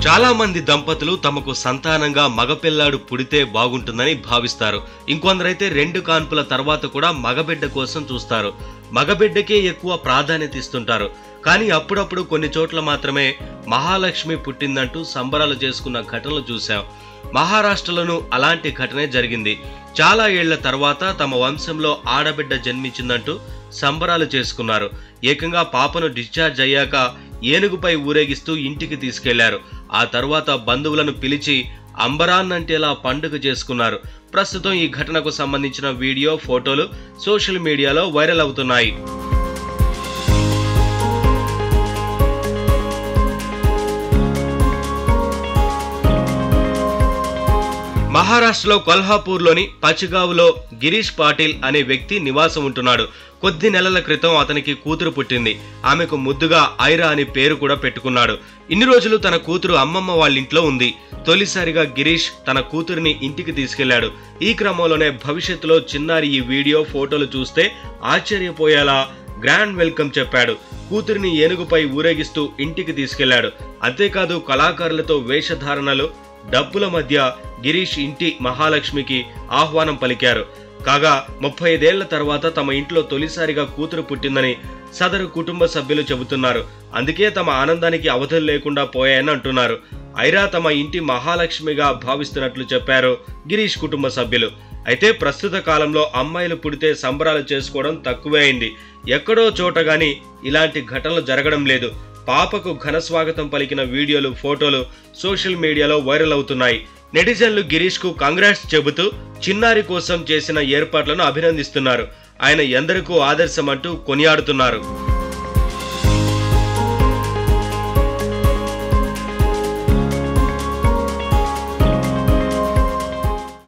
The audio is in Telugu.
చాలా మంది దంపతులు తమకు సంతానంగా మగపిల్లాడు పుడితే బాగుంటుందని భావిస్తారు ఇంకొందరైతే రెండు కాన్పుల తర్వాత కూడా మగబిడ్డ కోసం చూస్తారు మగబిడ్డకే ఎక్కువ ప్రాధాన్యత ఇస్తుంటారు కానీ అప్పుడప్పుడు కొన్ని చోట్ల మాత్రమే మహాలక్ష్మి పుట్టిందంటూ సంబరాలు చేసుకున్న ఘటనలు చూశాం మహారాష్ట్రలోనూ అలాంటి ఘటనే జరిగింది చాలా ఏళ్ల తర్వాత తమ వంశంలో ఆడబిడ్డ జన్మించిందంటూ సంబరాలు చేసుకున్నారు ఏకంగా పాపను డిశ్చార్జ్ అయ్యాక ఏనుగుపై ఊరేగిస్తూ ఇంటికి తీసుకెళ్లారు ఆ తర్వాత బంధువులను పిలిచి అంబరాన్నంటేలా పండుగ చేసుకున్నారు ప్రస్తుతం ఈ ఘటనకు సంబంధించిన వీడియో ఫోటోలు సోషల్ మీడియాలో వైరల్ అవుతున్నాయి మహారాష్ట్రలో కొల్హాపూర్లోని పచ్చిగావులో గిరీష్ పాటిల్ అనే వ్యక్తి నివాసం ఉంటున్నాడు కొద్ది నెలల క్రితం అతనికి కూతురు పుట్టింది ఆమెకు ముద్దుగా ఐరా అని పేరు కూడా పెట్టుకున్నాడు ఇన్ని రోజులు తన కూతురు అమ్మమ్మ వాళ్ళ ఇంట్లో ఉంది తొలిసారిగా గిరీష్ తన కూతురిని ఇంటికి తీసుకెళ్లాడు ఈ క్రమంలోనే భవిష్యత్తులో చిన్నారి ఈ వీడియో ఫోటోలు చూస్తే ఆశ్చర్యపోయేలా గ్రాండ్ వెల్కమ్ చెప్పాడు కూతురిని ఏనుగుపై ఊరేగిస్తూ ఇంటికి తీసుకెళ్లాడు అంతేకాదు కళాకారులతో వేషధారణలు డబ్బుల మధ్య గిరీష్ ఇంటి మహాలక్ష్మికి ఆహ్వానం పలికారు కాగా ముప్పై ఐదేళ్ల తర్వాత తమ ఇంట్లో తొలిసారిగా కూతురు పుట్టిందని సదరు కుటుంబ సభ్యులు చెబుతున్నారు అందుకే తమ ఆనందానికి అవధులు లేకుండా పోయాయని అంటున్నారు ఐరా తమ ఇంటి మహాలక్ష్మిగా భావిస్తున్నట్లు చెప్పారు గిరీష్ కుటుంబ సభ్యులు అయితే ప్రస్తుత కాలంలో అమ్మాయిలు పుడితే సంబరాలు చేసుకోవడం తక్కువే అయింది ఎక్కడో చోట గాని ఇలాంటి ఘటనలు జరగడం లేదు పాపకు ఘన స్వాగతం పలికిన వీడియోలు ఫోటోలు సోషల్ మీడియాలో వైరల్ అవుతున్నాయి నెటిజన్లు గిరీష్ కు కంగ్రాట్స్ చెబుతూ చిన్నారి కోసం చేసిన ఏర్పాట్లను అభినందిస్తున్నారు ఆయన ఎందరికో ఆదర్శం అంటూ కొనియాడుతున్నారు